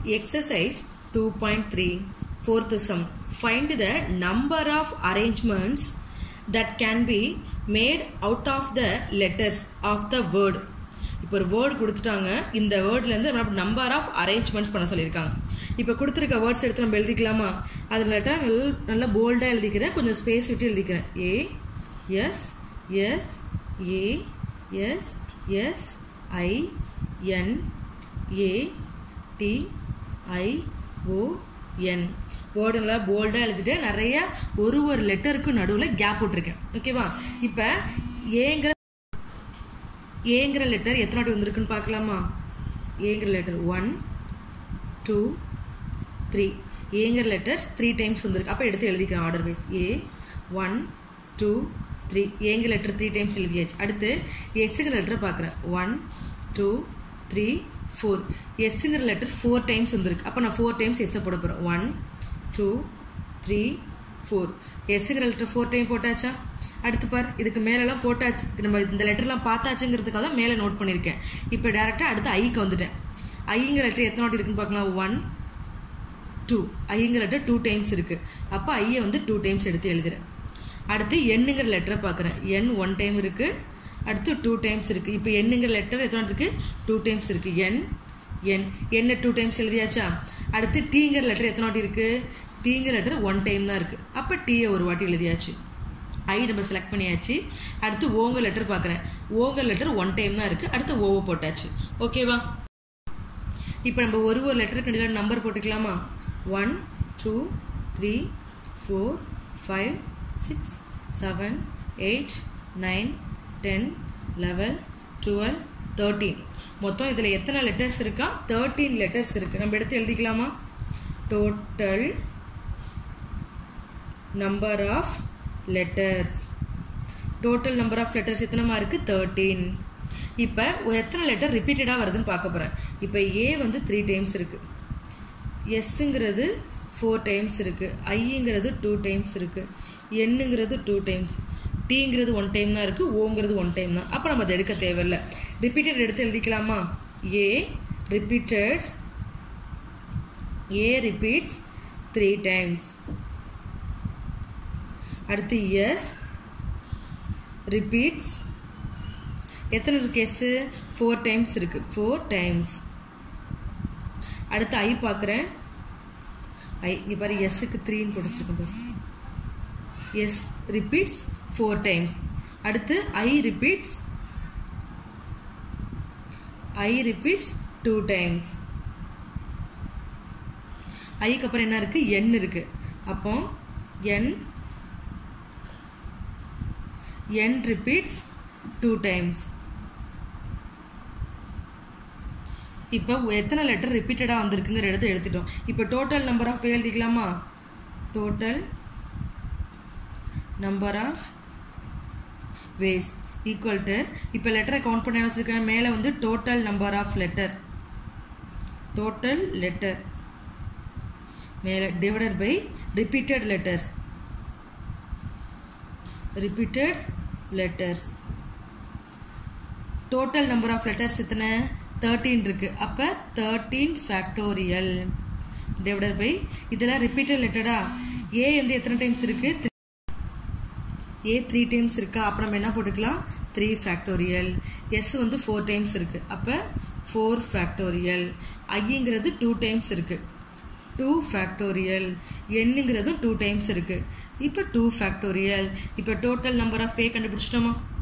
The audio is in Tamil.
Exercise 2.3 Fourth sum. Find the number of arrangements that can be made out of the letters of the word. இப்போ ஒரு வேர்டு கொடுத்துட்டாங்க இந்த வேர்ட்லேருந்து நம்ம நம்பர் ஆஃப் அரேஞ்ச்மெண்ட்ஸ் பண்ண சொல்லியிருக்காங்க இப்போ கொடுத்துருக்க வேர்ட்ஸ் எடுத்து நம்ம எழுதிக்கலாமா அதில் லெட்டர் நல்ல நல்லா போல்டாக எழுதிக்கிறேன் கொஞ்சம் ஸ்பேஸ் விட்டு எழுதிக்கிறேன் A S S A S S I N A T I O N word நல்லா போல்டாக எழுதிட்டு நிறைய ஒரு ஒரு லெட்டருக்கும் நடுவில் கேப் விட்டுருக்கேன் ஓகேவா இப்போ ஏங்கிற ஏங்கிற லெட்டர் எத்தனை வாட்டி வந்திருக்குன்னு பார்க்கலாமா ஏங்கிற லெட்டர் ஒன் டூ த்ரீ ஏங்கிற லெட்டர்ஸ் த்ரீ டைம்ஸ் வந்திருக்கு அப்போ எடுத்து எழுதிக்கிறேன் order wise A one two three ஏங்கிற லெட்டர் த்ரீ டைம்ஸ் எழுதியாச்சு அடுத்து எஸ்ஸுங்கிற லெட்டரை பார்க்குறேன் ஒன் டூ த்ரீ ஃபோர் எஸ்ஸுங்கிற லெட்டர் ஃபோர் டைம்ஸ் வந்திருக்கு அப்போ நான் ஃபோர் டைம்ஸ் எஸ்ஸை போட போகிறேன் ஒன் டூ த்ரீ ஃபோர் எஸ்ஸுங்கிற லெட்டர் ஃபோர் டைம் போட்டாச்சா அடுத்து பார் இதுக்கு மேலெல்லாம் போட்டாச்சு நம்ம இந்த லெட்டர்லாம் பார்த்தாச்சுங்கிறதுக்காக தான் மேலே நோட் பண்ணியிருக்கேன் இப்போ டேரெக்டாக அடுத்து ஐக்கு வந்துட்டேன் ஐங்கிற லெட்டர் எத்தனை வாட்டி இருக்குன்னு பார்க்கலாம் ஒன் டூ ஐங்கிற லெட்டர் டூ டைம்ஸ் இருக்குது அப்போ ஐயை வந்து டூ டைம்ஸ் எடுத்து எழுதுறேன் அடுத்து எண்ணுங்கிற லெட்டரை பார்க்குறேன் என் ஒன் டைம் இருக்குது அடுத்து டூ டைம்ஸ் இருக்குது இப்போ எண்ணுங்கிற லெட்டர் எத்தனை இருக்குது டூ டைம்ஸ் இருக்குது என் என் என்ன டூ டைம்ஸ் எழுதியாச்சா அடுத்து டீங்கிற லெட்டர் எத்தனை வாட்டி இருக்குது டீங்கிற லெட்டர் ஒன் டைம் தான் இருக்குது அப்போ டீயை ஒரு வாட்டி எழுதியாச்சு ஐ நம்ம செலக்ட் பண்ணியாச்சு அடுத்து ஓங்க லெட்டர் பார்க்குறேன் ஓங்க லெட்டர் ஒன் டைம் தான் இருக்குது அடுத்து ஓவை போட்டாச்சு ஓகேவா இப்போ நம்ம ஒரு ஒரு லெட்டருக்கு கண்டிப்பாக நம்பர் போட்டுக்கலாமா one two three four five six seven eight nine ten eleven twelve thirteen மொத்தம் இதில் எத்தனை லெட்டர்ஸ் இருக்கா தேர்ட்டீன் லெட்டர்ஸ் இருக்குது நம்ம எடுத்து எழுதிக்கலாமா total number of letters total number of letters எத்தனைமா இருக்குது தேர்ட்டீன் இப்போ எத்தனை லெட்டர் ரிப்பீட்டடாக வருதுன்னு பார்க்க போகிறேன் இப்போ ஏ வந்து த்ரீ டைம்ஸ் இருக்குது எஸ்ஸுங்கிறது ஃபோர் டைம்ஸ் இருக்குது ஐங்கிறது டூ டைம்ஸ் இருக்குது எண்ணுங்கிறது டூ டைம்ஸ் டீங்கிறது ஒன் டைம் தான் இருக்குது ஓங்கிறது ஒன் டைம் தான் அப்போ நம்ம அதை எடுக்க தேவையில்லை ரிப்பீட்டட் எடுத்து எழுதிக்கலாமா A repeated A repeats three times அடுத்து எஸ் ரிப்பீட்ஸ் எத்தனை இருக்கு எஸ்ஸு ஃபோர் டைம்ஸ் இருக்கு ஃபோர் டைம்ஸ் அடுத்து ஐ பார்க்குறேன் ஐ இங்கே பாரு எஸ்ஸுக்கு த்ரீன்னு போட்டுச்சிருக்கேன் பாரு எஸ் ரிப்பீட்ஸ் ஃபோர் டைம்ஸ் அடுத்து I repeats I repeats two times ஐக்கு அப்புறம் என்ன இருக்கு என் இருக்கு அப்போ என் n repeats two times இப்போ எத்தனை லெட்டர் ரிப்பீட்டடாக வந்திருக்குங்கிற இடத்த எடுத்துட்டோம் இப்போ டோட்டல் நம்பர் ஆஃப் எழுதிக்கலாமா total number of ways equal to இப்போ லெட்டரை கவுண்ட் பண்ண வச்சுருக்கேன் மேலே வந்து total number of letter total letter மேலே divided by repeated letters repeated letters total number of letters எத்தனை 13 இருக்கு அப்ப 13 factorial divided by இதெல்லாம் repeated letterடா a வந்து எத்தனை டைம்ஸ் இருக்கு a 3 டைம்ஸ் இருக்கா அப்ப நம்ம என்ன போட்டுக்கலாம் 3 factorial s வந்து 4 டைம்ஸ் இருக்கு அப்ப 4 factorial iங்கிறது 2 டைம்ஸ் இருக்கு 2 ஃபேக்டோரியல் எண்ணுங்கிறதும் டூ டைம்ஸ் இருக்கு இப்போ டூ ஃபேக்டோரியல் இப்போ டோட்டல் நம்பர் ஆஃப் பே கண்டுபிடிச்சிட்டோமா